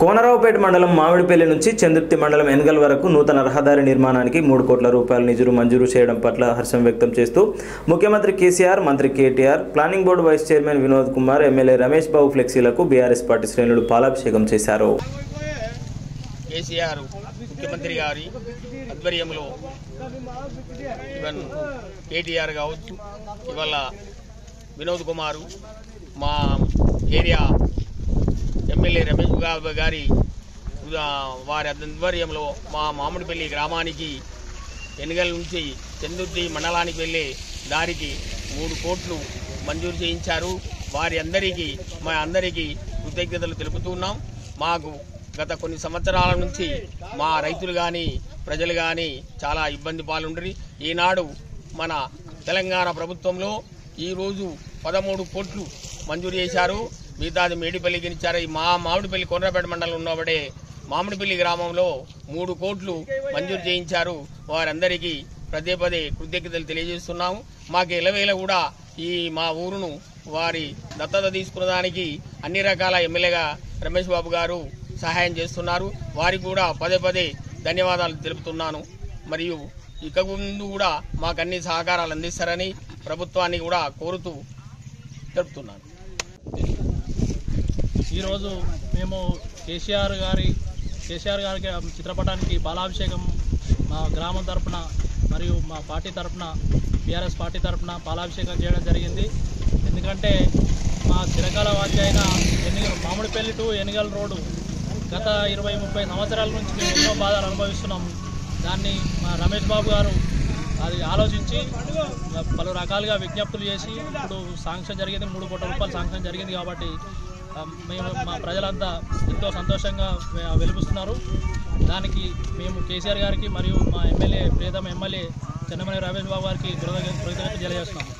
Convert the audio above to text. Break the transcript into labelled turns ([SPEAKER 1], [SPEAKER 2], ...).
[SPEAKER 1] కోనరావుపేట మండలం మామిడిపల్లి నుంచి చందుర్తి మండలం ఎన్గల్ వరకు నూతన రహదారి నిర్మాణానికి మూడు కోట్ల రూపాయల నిధులు మంజూరు చేయడం పట్ల హర్షం వ్యక్తం చేస్తూ ముఖ్యమంత్రి కేసీఆర్ మంత్రి KTR planning board vice chairman Vinod Kumar MLA Ramesh Babu ఫ్లెక్సీలకు బీఆర్ఎస్ పార్టీ శ్రేణులు పాలాభిషేకం చేశారు
[SPEAKER 2] కేసీఆర్ ముఖ్యమంత్రి గారి ఆధ్వర్యంలో ఈవెన్ కేటీఆర్ కావచ్చు ఇవాళ వినోద్ కుమారు మా ఏరియా ఎమ్మెల్యే రమేష్ బాబు గారి ఆ, వారి ఆధ్వర్యంలో మా మామిడిపల్లి గ్రామానికి ఎన్నికల నుంచి చందుర్తి మండలానికి వెళ్ళే దారికి మూడు కోట్లు మంజూరు చేయించారు వారి అందరికీ మా అందరికీ కృతజ్ఞతలు తెలుపుతున్నాం మాకు గత కొన్ని సంవత్సరాల నుంచి మా రైతులు కానీ ప్రజలు కానీ చాలా ఇబ్బంది పాలుండ్రి ఈనాడు మన తెలంగాణ ప్రభుత్వంలో ఈరోజు పదమూడు కోట్లు మంజూరు చేశారు మిగతాది మేడిపల్లికి ఇచ్చారు ఈ మా మామిడిపల్లి కొండ్రపేట మండలం ఉన్నబడే మామిడిపల్లి గ్రామంలో మూడు కోట్లు మంజూరు చేయించారు వారందరికీ పదే పదే కృతజ్ఞతలు తెలియజేస్తున్నాము మాకు ఎలవేళ కూడా ఈ మా ఊరును వారి దత్తత తీసుకున్నదానికి అన్ని రకాల ఎమ్మెల్యేగా రమేష్ బాబు గారు సహాయం చేస్తున్నారు వారికి కూడా పదే పదే ధన్యవాదాలు తెలుపుతున్నాను మరియు ఇక ముందు కూడా మాకు అన్ని సహకారాలు అందిస్తారని ప్రభుత్వాన్ని కూడా కోరుతూ తెలుపుతున్నాను
[SPEAKER 3] ఈరోజు మేము కేసీఆర్ గారి కేసీఆర్ గారికి చిత్రపటానికి బాలాభిషేకం మా గ్రామం తరపున మరియు మా పార్టీ తరపున బీఆర్ఎస్ పార్టీ తరపున బాలాభిషేకం చేయడం జరిగింది ఎందుకంటే మా చిరకాల వాసి అయిన ఎన్నికలు మామిడిపల్లి టు ఎన్నికల రోడ్డు గత ఇరవై ముప్పై సంవత్సరాల నుంచి మేము ఎన్నో బాధలు అనుభవిస్తున్నాము దాన్ని మా రమేష్ బాబు గారు అది ఆలోచించి పలు రకాలుగా విజ్ఞప్తులు చేసి ఇప్పుడు శాంక్షన్ జరిగింది మూడు కోట్ల రూపాయలు శాంక్షన్ జరిగింది కాబట్టి ఆ, మేము మా ప్రజలంతా ఎంతో సంతోషంగా వె- వెలిపిస్తున్నారు దానికి మేము కేసీఆర్ గారికి మరియు మా ఎమ్మెల్యే ప్రియతమ ఎమ్మెల్యే చెన్నమనే రమేష్ బాబు గారికి కృతజ్ఞ కృతజ్ఞతలు తెలియజేస్తున్నాము